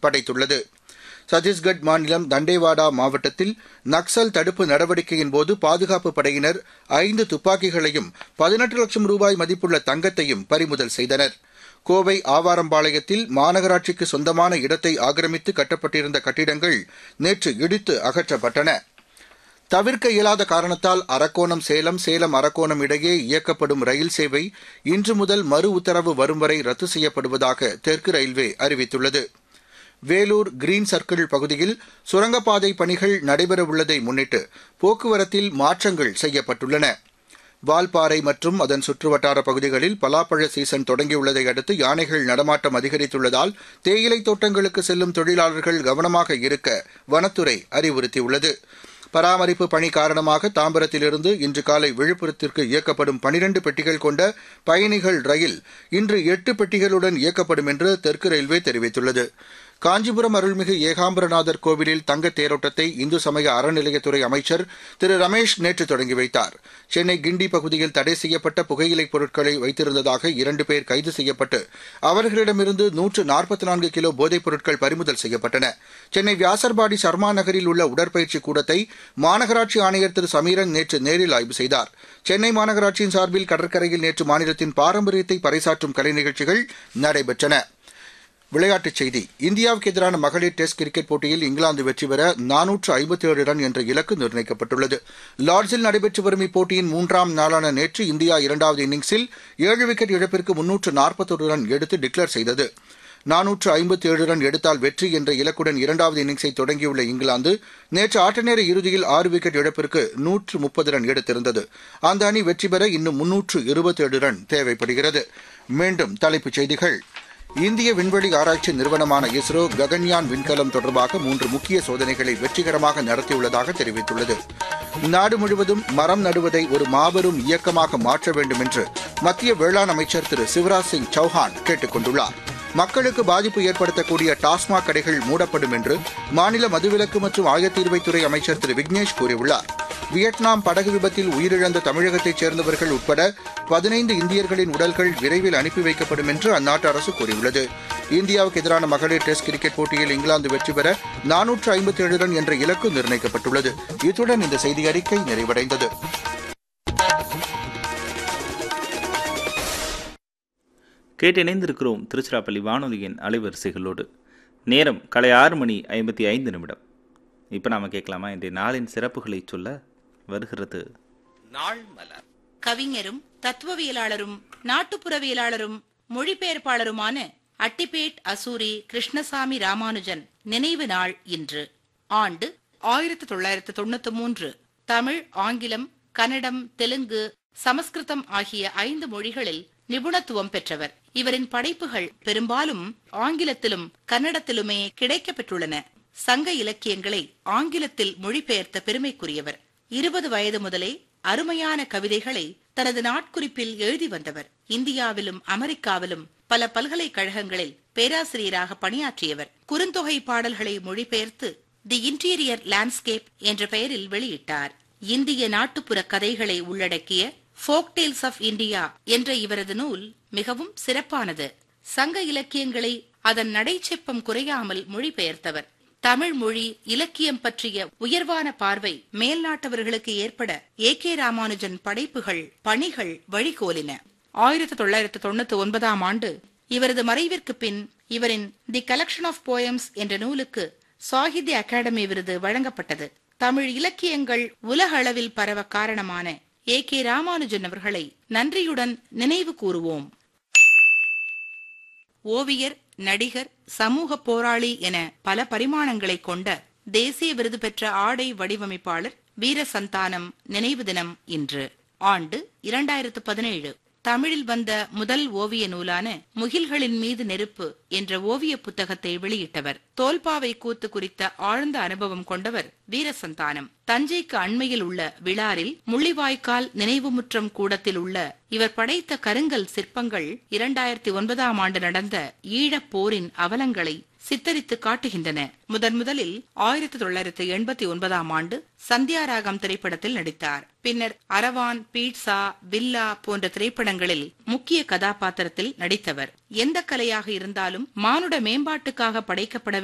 படைத்துள்ளது சத்தீஸ்கட் மாநிலம் தண்டேவாடா மாவட்டத்தில் நக்சல் தடுப்பு நடவடிக்கையின் போது பாதுகாப்பு படையினர் ஐந்து துப்பாக்கிகளையும் பதினெட்டு லட்சம் ரூபாய் மதிப்புள்ள தங்கத்தையும் பறிமுதல் செய்தனர் கோவை ஆவாரம்பாளையத்தில் மாநகராட்சிக்கு சொந்தமான இடத்தை ஆக்கிரமித்து கட்டப்பட்டிருந்த கட்டிடங்கள் நேற்று இடித்து அகற்றப்பட்டன தவிர்க்க இயலாத காரணத்தால் அரக்கோணம் சேலம் சேலம் அரக்கோணம் இடையே இயக்கப்படும் ரயில் சேவை இன்று முதல் மறு உத்தரவு வரும் வரை ரத்து செய்யப்படுவதாக தெற்கு ரயில்வே அறிவித்துள்ளது வேலூர் கிரீன் சர்க்கிள் பகுதியில் சுரங்கப்பாதை பணிகள் நடைபெறவுள்ளதை முன்னிட்டு போக்குவரத்தில் மாற்றங்கள் செய்யப்பட்டுள்ளன வால்பாறை மற்றும் அதன் சுற்றுவட்டார பகுதிகளில் பலாப்பழ சீசன் தொடங்கியுள்ளதை அடுத்து யானைகள் நடமாட்டம் அதிகரித்துள்ளதால் தேயிலை தோட்டங்களுக்கு செல்லும் தொழிலாளர்கள் கவனமாக இருக்க வனத்துறை அறிவுறுத்தியுள்ளது பராமரிப்பு பணி காரணமாக தாம்பரத்திலிருந்து இன்று காலை விழுப்புரத்திற்கு இயக்கப்படும் பனிரண்டு பெட்டிகள் கொண்ட பயணிகள் ரயில் இன்று எட்டு பெட்டிகளுடன் இயக்கப்படும் என்று தெற்கு ரயில்வே தெரிவித்துள்ளது காஞ்சிபுரம் அருள்மிகு ஏகாம்பரநாதர் கோவிலில் தங்க தேரோட்டத்தை இந்து சமய அறநிலையத்துறை அமைச்சர் திரு ரமேஷ் நேற்று தொடங்கி வைத்தார் சென்னை கிண்டி பகுதியில் தடை செய்யப்பட்ட புகையிலைப் பொருட்களை வைத்திருந்ததாக இரண்டு பேர் கைது செய்யப்பட்டு அவர்களிடமிருந்து நூற்று நாற்பத்தி நான்கு கிலோ போதைப் பொருட்கள் பறிமுதல் செய்யப்பட்டன சென்னை வியாசர்பாடி சர்மா நகரில் உள்ள உடற்பயிற்சி கூடத்தை மாநகராட்சி ஆணையர் திரு சமீரன் நேற்று நேரில் ஆய்வு செய்தார் சென்னை மாநகராட்சியின் சார்பில் கடற்கரையில் நேற்று மாநிலத்தின் பாரம்பரியத்தை பறைசாற்றும் கலை நிகழ்ச்சிகள் நடைபெற்றன விளையாட்டுச் செய்தி இந்தியாவுக்கு எதிரான மகளிர் டெஸ்ட் கிரிக்கெட் போட்டியில் இங்கிலாந்து வெற்றி பெற நானூற்று ஐம்பத்தி ஏழு ரன் என்ற இலக்கு நிர்ணயிக்கப்பட்டுள்ளது லார்ட்ஸில் நடைபெற்று வரும் இப்போட்டியின் மூன்றாம் நாளான நேற்று இந்தியா இரண்டாவது இன்னிங்ஸில் ஏழு விக்கெட் இழப்பிற்கு முன்னூற்று நாற்பத்தொரு ரன் எடுத்து டிக்ளேர் செய்தது நானூற்று ஐம்பத்தி ஏழு ரன் எடுத்தால் வெற்றி என்ற இலக்குடன் இரண்டாவது இன்னிங்ஸை தொடங்கியுள்ள இங்கிலாந்து நேற்று ஆட்டநேர இறுதியில் ஆறு விக்கெட் இழப்பிற்கு நூற்று முப்பது ரன் எடுத்திருந்தது அந்த அணி வெற்றி பெற இன்னும் முன்னூற்று இருபத்தேழு ரன் தேவைப்படுகிறது மீண்டும் தலைப்புச் செய்திகள் இந்திய விண்வெளி ஆராய்ச்சி நிறுவனமான இஸ்ரோ ககன்யான் விண்கலம் தொடர்பாக மூன்று முக்கிய சோதனைகளை வெற்றிகரமாக நடத்தியுள்ளதாக தெரிவித்துள்ளது நாடு முழுவதும் மரம் நடுவதை ஒரு மாபெரும் இயக்கமாக மாற்ற வேண்டும் என்று மத்திய வேளாண் அமைச்சர் திரு சிவராஜ் சிங் சௌஹான் கேட்டுக் கொண்டுள்ளார் மக்களுக்கு பாதிப்பு ஏற்படுத்தக்கூடிய டாஸ்மாக் கடைகள் மூடப்படும் என்று மாநில மதுவிலக்கு மற்றும் ஆயத்தீர்வைத்துறை அமைச்சர் திரு விக்னேஷ் கூறியுள்ளார் வியட்நாம் படகு விபத்தில் உயிரிழந்த தமிழகத்தைச் சேர்ந்தவர்கள் உட்பட பதினைந்து இந்தியர்களின் உடல்கள் விரைவில் அனுப்பி வைக்கப்படும் என்று அந்நாட்டு அரசு கூறியுள்ளது இந்தியாவுக்கு எதிரான மகளிர் டெஸ்ட் கிரிக்கெட் போட்டியில் இங்கிலாந்து வெற்றி பெற நானூற்று ஐம்பத்தி ஏழு ரன் என்ற இலக்கு நிர்ணயிக்கப்பட்டுள்ளது இத்துடன் இந்த செய்தி அறிக்கை நிறைவடைந்தது கேட்டிணைந்திருக்கிறோம் திருச்சிராப்பள்ளி வானொலியின் அலைவரிசைகளோடு நேரம் காலை ஆறு மணி ஐம்பத்தி ஐந்து நிமிடம் இப்போ நாம கேட்கலாமா இன்றைய நாளின் சிறப்புகளை சொல்ல வருகிறது நாள் மலர் கவிஞரும் தத்துவவியலாளரும் நாட்டுப்புறவியலாளரும் மொழிபெயர்ப்பாளருமான அட்டிபேட் அசூரி கிருஷ்ணசாமி ராமானுஜன் நினைவு நாள் இன்று ஆண்டு ஆயிரத்து தொள்ளாயிரத்து தொண்ணூத்தி மூன்று தமிழ் ஆங்கிலம் கன்னடம் தெலுங்கு சமஸ்கிருதம் ஆகிய ஐந்து மொழிகளில் நிபுணத்துவம் பெற்றவர் இவரின் படைப்புகள் பெரும்பாலும் ஆங்கிலத்திலும் கன்னடத்திலுமே கிடைக்கப் பெற்றுள்ளன சங்க இலக்கியங்களை ஆங்கிலத்தில் மொழிபெயர்த்த பெருமைக்குரியவர் இருபது வயது முதலே அருமையான கவிதைகளை தனது நாட்குறிப்பில் எழுதி வந்தவர் இந்தியாவிலும் அமெரிக்காவிலும் பல பல்கலைக்கழகங்களில் பேராசிரியராக பணியாற்றியவர் குறுந்தொகை பாடல்களை மொழிபெயர்த்து தி இன்டீரியர் லேண்ட்ஸ்கேப் என்ற பெயரில் வெளியிட்டார் இந்திய நாட்டுப்புற கதைகளை உள்ளடக்கிய ஃபோக் டேல்ஸ் ஆஃப் இந்தியா என்ற இவரது நூல் மிகவும் சிறப்பானது சங்க இலக்கியங்களை அதன் நடைச்செப்பம் குறையாமல் மொழிபெயர்த்தவர் தமிழ் மொழி இலக்கியம் பற்றிய உயர்வான பார்வை மேல்நாட்டவர்களுக்கு ஏற்பட ஏ கே ராமானுஜன் படைப்புகள் பணிகள் வழிகோலின ஆயிரத்தி தொள்ளாயிரத்து தொண்ணூத்தி ஒன்பதாம் ஆண்டு இவரது மறைவிற்கு பின் இவரின் தி கலெக்ஷன் ஆஃப் போயம்ஸ் என்ற நூலுக்கு சாகித்ய அகாடமி விருது வழங்கப்பட்டது தமிழ் இலக்கியங்கள் உலக அளவில் பரவ காரணமான ஏ கே ராமானுஜன் அவர்களை நன்றியுடன் நினைவு கூறுவோம் ஓவியர் நடிகர் சமூக போராளி என பல பரிமாணங்களை கொண்ட தேசிய விருது பெற்ற ஆடை வடிவமைப்பாளர் வீரசந்தானம் நினைவு தினம் இன்று ஆண்டு இரண்டாயிரத்து பதினேழு தமிழில் வந்த முதல் ஓவிய நூலான முகில்களின் மீது நெருப்பு என்ற ஓவிய புத்தகத்தை வெளியிட்டவர் தோல்பாவை கூத்து குறித்த ஆழ்ந்த அனுபவம் கொண்டவர் வீரசந்தானம் தஞ்சைக்கு அண்மையில் உள்ள விழாரில் முள்ளிவாய்க்கால் நினைவுமுற்றம் கூடத்தில் உள்ள இவர் படைத்த கருங்கல் சிற்பங்கள் இரண்டாயிரத்தி ஒன்பதாம் ஆண்டு நடந்த ஈழப் போரின் அவலங்களை சித்தரித்து காட்டுகின்றன முதன் முதலில் ஆயிரத்தி தொள்ளாயிரத்தி எண்பத்தி ஒன்பதாம் ஆண்டு சந்தியாராகம் திரைப்படத்தில் நடித்தார் பின்னர் அரவான் பீட்சா வில்லா போன்ற திரைப்படங்களில் முக்கிய கதாபாத்திரத்தில் நடித்தவர் எந்த கலையாக இருந்தாலும் மானுட மேம்பாட்டுக்காக படைக்கப்பட